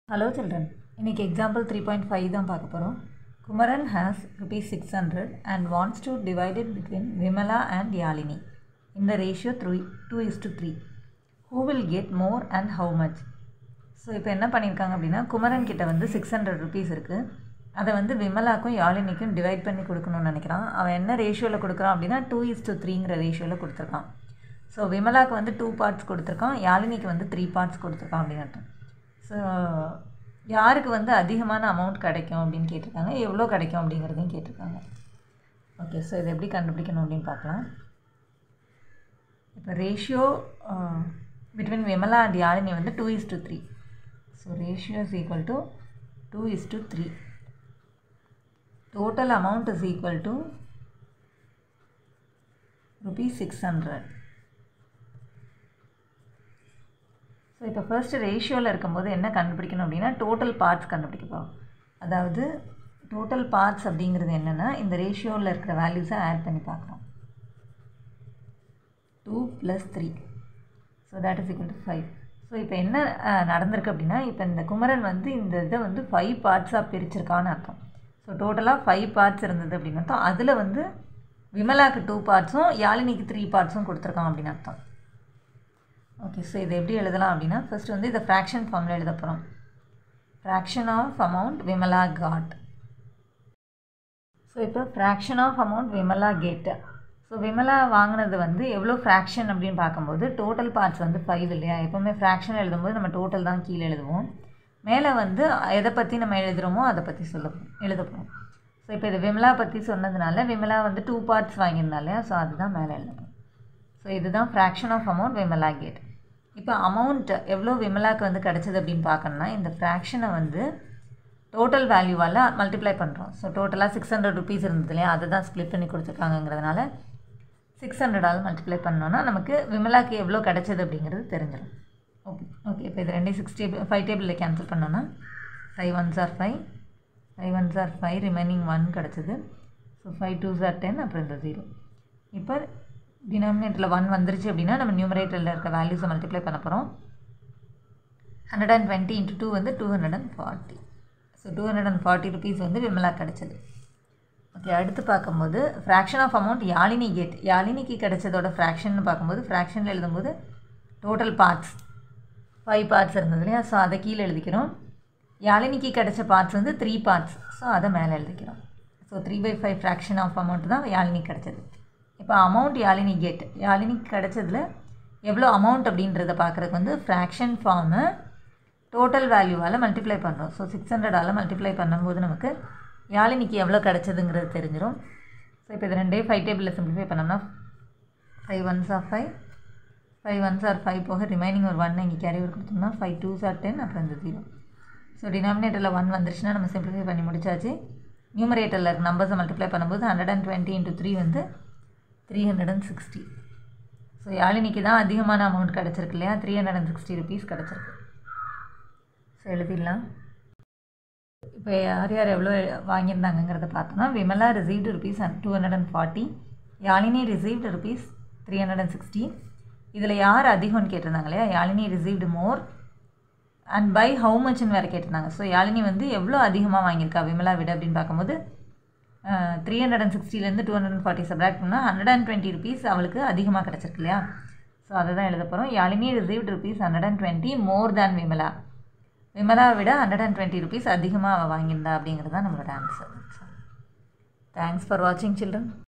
hello children இன்னைக்கு example three point five தான் பார்க்க போகிறோம் Kumaran has rupees six hundred and wants to divided between Vimala and Yazhini இந்த ratio three two is to three who will get more and how much so இப்போ என்ன பண்ணியிருக்காங்க அப்படின்னா குமரன் கிட்ட வந்து சிக்ஸ் ஹண்ட்ரட் ருபீஸ் இருக்குது அதை வந்து விமலாக்கும் யாழினிக்கும் டிவைட் பண்ணி கொடுக்கணும்னு நினைக்கிறான் அவன் என்ன ரேஷியோவில் கொடுக்குறான் அப்படின்னா டூ இஸ் டு த்ரீங்கிற ரேஷியோவில் கொடுத்துருக்கான் ஸோ விமலாக்கு வந்து டூ பார்ட்ஸ் கொடுத்துருக்கான் யாழினிக்கு வந்து த்ரீ பார்ட்ஸ் கொடுத்துருக்கான் அப்படின்னு அர்த்தம் ஸோ யாருக்கு வந்து அதிகமான அமௌண்ட் கிடைக்கும் அப்படின்னு கேட்டிருக்காங்க எவ்வளோ கிடைக்கும் அப்படிங்கிறதையும் கேட்டிருக்காங்க ஓகே ஸோ இதை எப்படி கண்டுபிடிக்கணும் அப்படின்னு பார்க்கலாம் இப்போ ratio between Vimala and Yazhini வந்து two is to three so ratio is equal to two is to three total amount is equal to rupees six hundred so இப்போ ஃபர்ஸ்ட் ரேஷியோவில் இருக்கும்போது என்ன கண்டுபிடிக்கணும் அப்படின்னா டோட்டல் பார்ட்ஸ் கண்டுபிடிக்க போகிறோம் அதாவது டோட்டல் பார்ட்ஸ் அப்படிங்கிறது என்னென்னா இந்த ரேஷியோவில் இருக்கிற வேல்யூஸை ஆட் பண்ணி பார்க்குறோம் two plus three so that is equal to five so இப்போ என்ன நடந்திருக்கு அப்படின்னா இப்போ இந்த குமரன் வந்து இந்த இதை வந்து ஃபைவ் பார்ட்ஸாக பிரிச்சிருக்கான்னு அர்த்தம் ஸோ டோட்டலாக ஃபைவ் பார்ட்ஸ் இருந்தது அப்படின்னு அர்த்தம் அதில் வந்து விமலாக்கு டூ பார்ட்ஸும் யாழினிக்கு த்ரீ பார்ட்ஸும் கொடுத்துருக்கான் அப்படின்னு அர்த்தம் ஓகே ஸோ இதை எப்படி எழுதலாம் அப்படின்னா ஃபஸ்ட் வந்து இதை ஃப்ராக்ஷன் ஃபார்மில் எழுத போகிறோம் fraction of amount Vimala got so இப்போ fraction of amount Vimala get so Vimala வாங்கினது வந்து எவ்வளோ ஃப்ராக்ஷன் அப்படின்னு பார்க்கும்போது டோட்டல் பார்ட்ஸ் வந்து ஃபைவ் இல்லையா எப்போவுமே ஃப்ராக்ஷன் எழுதும்போது நம்ம டோட்டல் தான் கீழே எழுதுவோம் மேலே வந்து எதை பற்றி நம்ம எழுதுகிறோமோ அதை பற்றி சொல்ல எழுத போகிறோம் ஸோ இப்போ இது விமலா பற்றி சொன்னதுனால விமலா வந்து டூ பார்ட்ஸ் வாங்கியிருந்தாலே ஸோ அதுதான் மேலே எழுதணும் ஸோ இதுதான் fraction of amount Vimala get இப்போ அமௌண்ட் எவ்வளோ விமலாக்கு வந்து கிடச்சிது அப்படின்னு பார்க்கணுன்னா இந்த ஃப்ராக்ஷனை வந்து டோட்டல் வேல்யூவால் மல்டிப்ளை பண்ணுறோம் ஸோ டோட்டலாக சிக்ஸ் ஹண்ட்ரட் ருபீஸ் இருந்தது இல்லையா அதை தான் ஸ்ப்ளிட் பண்ணி கொடுத்துருக்காங்கங்கிறதுனால சிக்ஸ் ஹண்ட்ரடால் மல்டிப்ளை பண்ணோன்னா நமக்கு விமலாக்கு எவ்வளோ கிடச்சிது அப்படிங்கிறது தெரிஞ்சிடும் ஓகே ஓகே இப்போ இது ரெண்டு சிக்ஸ் டேபிள் ஃபைவ் டேபிளில் கேன்சல் பண்ணோன்னா five ones are five five ones are five remaining one கிடச்சிது so five twos are ten அப்புறம் இந்த ஜீரோ இப்போ டினாமினேட்டரில் ஒன் வந்துருச்சு அப்படின்னா நம்ம நியூமரேட்டரில் இருக்க வேல்யூஸை மல்டிப்ளை பண்ண போகிறோம் hundred and twenty into two வந்து two hundred and forty so two hundred and forty rupees வந்து விமலா கிடச்சிது ஓகே அடுத்து பார்க்கும்போது fraction of amount Yazhini get யாழினிக்கு கிடைச்சதோட ஃப்ராக்ஷன் பார்க்கும்போது ஃப்ராக்ஷனில் எழுதும்போது டோட்டல் பார்ட்ஸ் ஃபைவ் பார்ட்ஸ் இருந்தது இல்லையா ஸோ அதை கீழே எழுதிக்கிறோம் யாழினிக்கு கிடைச்ச பார்ட்ஸ் வந்து த்ரீ பார்ட்ஸ் ஸோ அதை மேலே எழுதிக்கிறோம் so three by five fraction of amount தான் யாழினி கிடச்சது இப்போ அமௌண்ட் யாழினி கேட் யாழினிக்கு கிடச்சதில் எவ்வளோ அமௌண்ட் அப்படின்றத பார்க்குறதுக்கு வந்து ஃப்ராக்ஷன் ஃபார்மு டோட்டல் வேல்யூவால் மல்டிப்ளை பண்ணுறோம் ஸோ சிக்ஸ் ஹண்ட்ரடால் மல்டிப்ளை பண்ணும்போது நமக்கு யாழினிக்கு எவ்வளோ கிடச்சதுங்கிறது தெரிஞ்சிடும் ஸோ இப்போ இது ரெண்டே ஃபைவ் டேபிளில் சிம்பிளிஃபை பண்ணோம்னா five ones are five five ones are five போக ரிமைனிங் ஒரு ஒன் இங்கே கேரி ஒரு கொடுத்தோம்னா ஃபைவ் டூஸ் ஆர் டென் அப்புறம் இந்த ஜீரோ ஸோ டினாமினேட்டரில் ஒன் வந்துருச்சுன்னா நம்ம சிம்பிளிஃபை பண்ணி முடிச்சாச்சு நியூமரேட்டரில் இருக்க நம்பர்ஸை மல்டிப்ளை பண்ணும்போது hundred and twenty into three வந்து three hundred and sixty so யாழினிக்கு தான் அதிகமான அமௌண்ட் கிடச்சிருக்கு இல்லையா three hundred and sixty rupees கிடச்சிருக்கு ஸோ எழுதிடலாம் இப்போ யார் யார் எவ்வளோ வாங்கியிருந்தாங்கங்கிறத பார்த்தோம்னா Vimala received rupees two hundred and forty Yazhini received rupees three hundred and sixty இதில் யார் அதிகம்னு கேட்டிருந்தாங்க இல்லையா Yazhini received more and by how மச்னு வேறு கேட்டிருந்தாங்க ஸோ யாழினி வந்து எவ்வளோ அதிகமாக வாங்கியிருக்கா விமலா விட அப்படின்னு பார்க்கும்போது த்ரீ ஹண்ட்ரட் அண்ட் சிக்ஸ்டிலேருந்து two hundred and forty subtract பண்ணால் ஹண்ட்ரட் அண்ட் டுவெண்ட்டி ருபீஸ் அவளுக்கு அதிகமாக கிடச்சிருக்கு இல்லையா ஸோ அதை தான் எழுத போகிறோம் Yazhini received rupees hundred and twenty more than Vimala Vimala விட ஹண்ட்ரட் அண்ட் டுவெண்ட்டி ருபீஸ் அதிகமாக அவள் வாங்கியிருந்தா அப்படிங்கிறது தான் நம்மளோட ஆன்சர் தேங்க்ஸ் ஃபார் வாட்சிங் சில்ட்ரன்